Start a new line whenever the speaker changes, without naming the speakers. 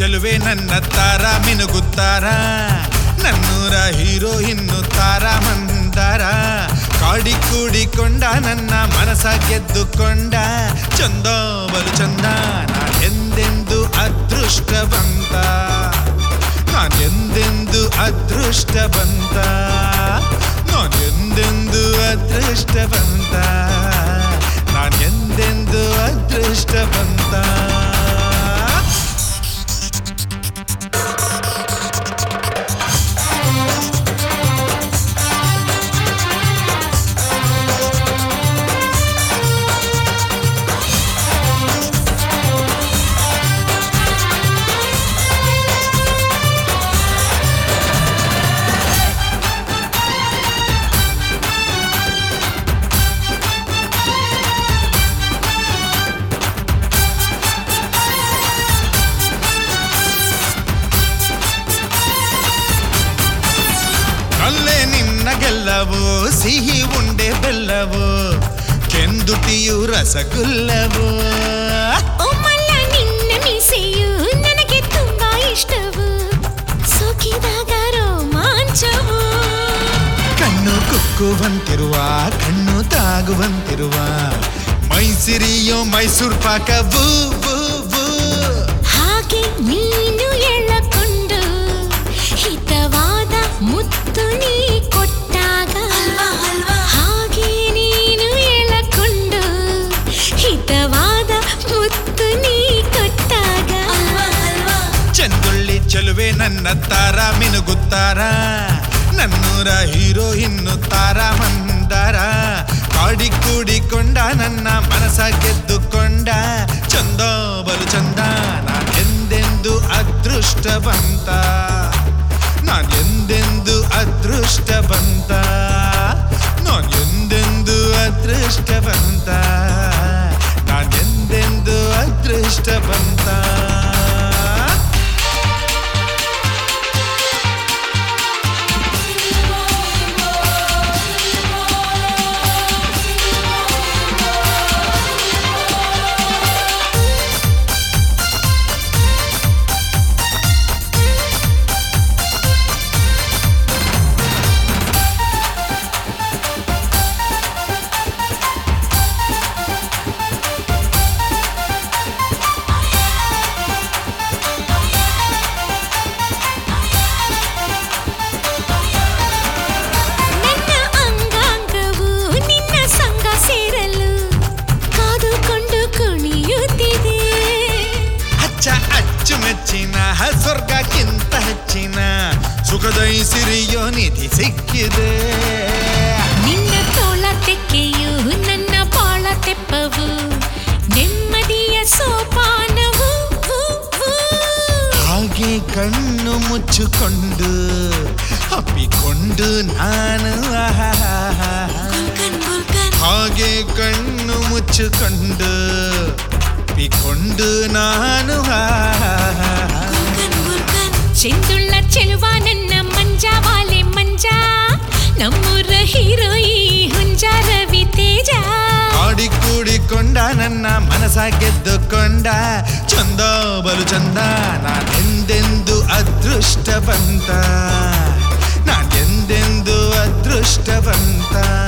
ಚೆಲುವೆ ನನ್ನ ತಾರ ಮಿನುಗುತ್ತಾರ ನನ್ನೂರ ಹೀರೋ ಇನ್ನು ತಾರ ಮಂದಾರ ಕಾಡಿ ಕೂಡಿಕೊಂಡ ನನ್ನ ಮನಸ ಗೆದ್ದುಕೊಂಡ ಚಂದ ಬಲು ಚಂದ ನಾನೆಂದೆಂದು ಅದೃಷ್ಟವಂತ ನಾನೆಂದೆಂದು ಅದೃಷ್ಟವಂತ ನಾನೆಂದೆಂದು ಅದೃಷ್ಟವಂತ ನಾನೆಂದೆಂದು ಅದೃಷ್ಟವಂತ ಅಲ್ಲೇ ನಿನ್ನ ಗೆಲ್ಲವು ಸಿಹಿ ಉಂಡೆ ಬೆಲ್ಲವು ಕೆಂದುಟಿಯು ರಸಗುಲ್ಲವು
ಒಮ್ಮಲ್ಲ ನಿನ್ನ ಮೀಸೆಯು ನನಗೆ ತುಂಬಾ ಇಷ್ಟವು ಸೋಕಿದಾಗ ರೋಮಾಂಚವು
ಕಣ್ಣು ಕುಕ್ಕುವಂತಿರುವ ಕಣ್ಣು ತಾಗುವಂತಿರುವ ಮೈಸಿರಿಯೋ ಮೈಸೂರ್ ಪಾಕವು ವು, ವು.
ಹಾಗೆ ನೀನು ಎಳಕೊಂಡು ಹಿತವಾದ ಮುತ್ತು ನೀ ಕೊಟ್ಟಾಗ ಹಾಗೆ ನೀನು ಎಳಕೊಂಡು ಹಿತವಾದ ಮುತ್ತು ನೀ ಕೊಟ್ಟಾಗ
ಚಂದುಳ್ಳಿ ಚೆಲುವೆ ನನ್ನ ತಾರ ಮಿನುಗುತ್ತಾರ ನನ್ನೂರ ಹೀರೋ ಇನ್ನು ತಾರ ಮಂದಾರ ಕಾಡಿ ಕೂಡಿಕೊಂಡ ನನ್ನ ಮನಸ ಗೆದ್ದುಕೊಂಡ ಚಂದ ಬಲು ಚಂದ ನಾನೆಂದೆಂದು ಅದೃಷ್ಟವಂತ ನಾನೆಂದೆಂದು ಅದೃಷ್ಟವಂತ ನಾನೆಂದೆಂದು ಅದೃಷ್ಟವಂತ ನಾನೆಂದೆಂದು ಅದೃಷ್ಟವಂತ
ನನ್ನ ಅಂಗಾಂಗವು ನಿನ್ನ ಸಂಗ ಸೇರಲು ಕಾದುಕೊಂಡು ಕುಣಿಯುತ್ತಿದೆ
ಅಚ್ಚ ಅಚ್ಚುಮೆಚ್ಚಿನ ಸ್ವರ್ಗಕ್ಕಿಂತ ಹೆಚ್ಚಿನ ಸುಖದೈ ಸಿರಿಯೋ ನಿಧಿ ಸಿಕ್ಕಿದೆ
ನಿನ್ನ ತೋಳ ತೆಕ್ಕೆಯು ನನ್ನ ಬಾಳ ತೆಪ್ಪವು ನೆಮ್ಮದಿಯ ಸೋಪಾನವು ವು, ವು.
ಹಾಗೆ ಕಣ್ಣು ಮುಚ್ಚಿಕೊಂಡು ಅಪ್ಪಿಕೊಂಡು ನಾನು ಆಹಾಹಾಹಾ.
ಗುಲ್ಕನ್ ಗುಲ್ಕನ್
ಹಾಗೆ ಕಣ್ಣು ಮುಚ್ಚಿಕೊಂಡು ಅಪ್ಪಿಕೊಂಡು ನಾನು ಆಹಾಹಾಹಾ.
ಗುಲ್ಕನ್ ಗುಲ್ಕನ್ ಚೆಂದುಳ್ಳ ಚೆಲುವ ನನ್ನ ಮಂಜಾವಾಲೆ ಮಂಜ ನಮ್ಮೂರ ಹೀರೋ ಈ ಹುಂಜ ರವಿ ತೇಜ
ಆಡಿ ಕೂಡಿಕೊಂಡ ನನ್ನ ಮನಸ ಗೆದ್ದುಕೊಂಡ ಚಂದ ಬಲು ಚಂದ ನಾನೆಂದೆಂದು ಅದೃಷ್ಟವಂತ ನಾನೆಂದೆಂದು ಅದೃಷ್ಟವಂತ